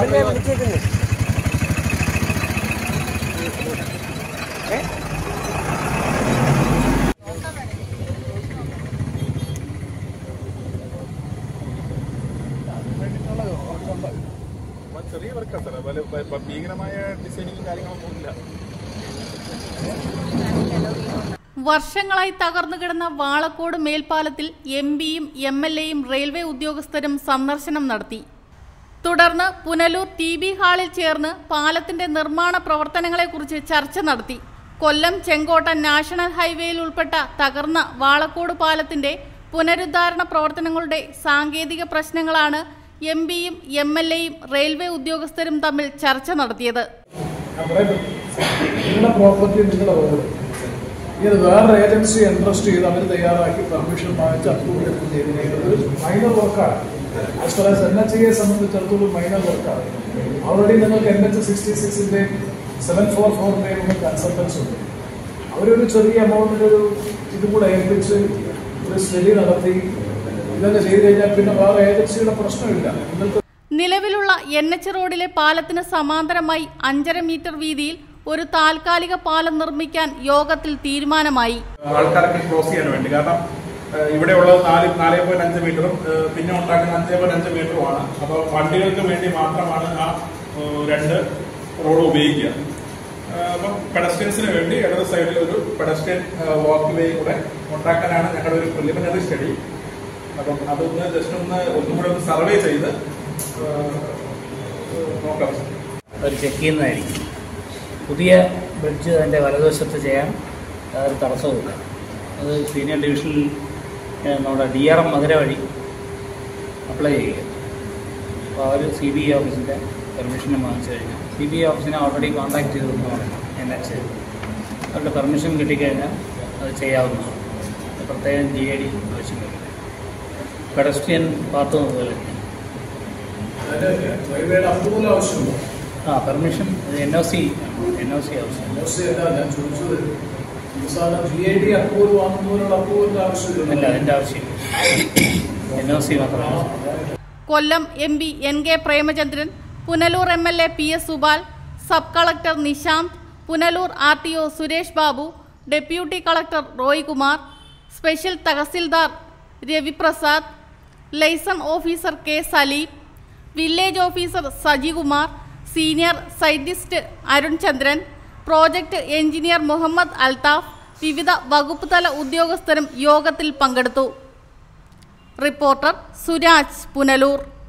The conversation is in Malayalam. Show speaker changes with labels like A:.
A: അതിനെ വിളിച്ചേക്കുന്നത്
B: ചെറിയ വർക്കാണ് സാർ വല- വ- വ- ഭീകരമായ ഡിസൈനിങ്ങും കാര്യങ്ങളൊന്നും ഇല്ല
C: വർഷങ്ങളായി തകർന്നു കിടന്ന വാളക്കോട് മേൽപ്പാലത്തിൽ എം പിയും എം എൽ എയും റെയിൽവേ ഉദ്യോഗസ്ഥരും സന്ദർശനം നടത്തി തുടർന്ന് പുനലൂർ ടി ബി ഹാളിൽ ചേർന്ന് പാലത്തിന്റെ നിർമ്മാണ പ്രവർത്തനങ്ങളെക്കുറിച്ച് ചർച്ച നടത്തി കൊല്ലം ചെങ്കോട്ട നാഷണൽ ഹൈവേയിൽ ഉൾപ്പെട്ട തകർന്ന വാളക്കോട് പാലത്തിന്റെ പുനരുദ്ധാരണ പ്രവർത്തനങ്ങളുടെ സാങ്കേതിക പ്രശ്നങ്ങളാണ് എം പിയും എം എൽ എയും റെയിൽവേ ഉദ്യോഗസ്ഥരും തമ്മിൽ ചർച്ച നടത്തിയത്
D: നിങ്ങളുടെ പ്രോപ്പർട്ടി നിങ്ങളുടെ റോഡ് ഇത് വേറൊരു ഏജൻസി ഇൻട്രസ്റ്റ് ചെയ്ത് അവർ തയ്യാറാക്കി പെർമിഷൻ വാങ്ങിച്ച് അപ്രൂവൽ എടുത്ത് ചെയ്തിരിക്കുന്നത് ഒരു മൈനർ വർക്കാണ് as far as N H എയെ സംബന്ധിച്ചിടത്തോളം മൈനർ വർക്കാണ് ഓൾറെഡി നിങ്ങൾക്ക് എൻ എച്ച് സിക്സ്റ്റി സിക്സിന്റെ സെവൻ ഫോർ ഫോറിന്റെയും കൺസൾട്ടൻസ് ഉണ്ട് അവരൊരു ചെറിയ എമൗണ്ടിൽ ഒരു ഇതും കൂടെ ഏൽപ്പിച്ച് ഒരു സ്റ്റഡി നടത്തി ഇതൊക്കെ ചെയ്ത് കഴിഞ്ഞാൽ പിന്നെ വേറെ ഏജൻസിയുടെ പ്രശ്നമില്ല നിങ്ങൾക്ക്
C: നിലവിലുള്ള എൻ എച്ച് റോഡിലെ പാലത്തിന് സമാന്തരമായി അഞ്ചര മീറ്റർ വീതിയിൽ ഒരു താൽക്കാലിക പാലം നിർമ്മിക്കാൻ യോഗത്തിൽ തീരുമാനമായി
B: ആൾക്കാർക്ക് ക്രോസ് ചെയ്യാൻ വേണ്ടി കാരണം ഏഹ്, ഇവിടെ ഉള്ളത് നാല് നാല് പോയിന്റ് അഞ്ച് മീറ്ററും ഏഹ്, പിന്നെ ഉണ്ടാക്കുന്ന അഞ്ച് പോയിന്റ് അഞ്ച് മീറ്ററുമാണ് അപ്പോൾ വണ്ടികൾക്ക് വേണ്ടി മാത്രമാണ് ആ ഏഹ്, രണ്ട് റോഡ് ഉപയോഗിക്കുക ഏഹ്, അപ്പം പെഡസ്ട്രിയൻസിന് വേണ്ടി ഇടത് സൈഡിൽ ഒരു പെഡസ്ട്രിയൻ വാക്ക് വേ കൂടെ ഉണ്ടാക്കാനാണ് ഞങ്ങളുടെ ഒരു പ്രിലിമിനറി സ്റ്റഡി അപ്പം അതൊന്ന് ജസ്റ്റ് ഒന്ന് ഒന്നും കൂടെ ഒന്ന് സർവേ ചെയ്ത് ഏഹ്, ഏഹ്, നോക്കാം
E: അവർ ചെക്ക് ചെയ്യുന്നതായിരിക്കും പുതിയ ബ്രിഡ്ജ് അതിൻ്റെ വലതുവശത്ത് ചെയ്യാൻ ഒരു തടസ്സവുമില്ല അത് സീനിയർ ഡിവിഷനിൽ ഏഹ്, നമ്മുടെ ഡി ആർ എം മധുര വഴി അപ്ലൈ ചെയ്യുക അപ്പോൾ അവർ സി ബി ഐ ഓഫീസിൻ്റെ പെർമിഷൻ വാങ്ങിച്ചു കഴിഞ്ഞാൽ സി ബി ഐ ഓഫീസിനെ ഓൾറെഡി കോൺടാക്ട് ചെയ്തെന്ന് പറഞ്ഞു എൻ എച്ച് അവരുടെ പെർമിഷൻ കിട്ടിക്കഴിഞ്ഞാൽ അത് ചെയ്യാവുന്നതാണ് അത് പ്രത്യേകം ജി ഐ ഡി ആവശ്യമില്ല പെഡസ്ട്രിയൻ പാത്ത് മുതൽ
D: അതിന് റെയിൽവേയുടെ അപ്രൂവൽ ആവശ്യമുണ്ട്
E: ആ permission N O C N O C ആവശ്യം
D: മോശമല്ല ഞാൻ ചോദിച്ചത് സാധാരണ ജി ഐ ഡി അപ്രൂവൽ വാങ്ങുന്നതിനുള്ള അപ്രൂവലിന്റെ ആവശ്യമില്ല
E: ഇല്ല അതിൻ്റെ ആവശ്യമില്ല എൻ ഒ സി മാത്രമാണ്
C: Kollam M P N K Premachandran Punalur M L A P S Supal sub collector Nishanth Punalur R T O Suresh Babu deputy collector Roy Kumar special tahsildar Raviprasad liaison officer K Saleem village officer Sajikumar senior scientist Arun Chandran project engineer Muhammad Althaf വിവിധ വകുപ്പ് തല ഉദ്യോഗസ്ഥരും യോഗത്തിൽ പങ്കെടുത്തു റിപ്പോർട്ടർ സുരാജ് പുനലൂർ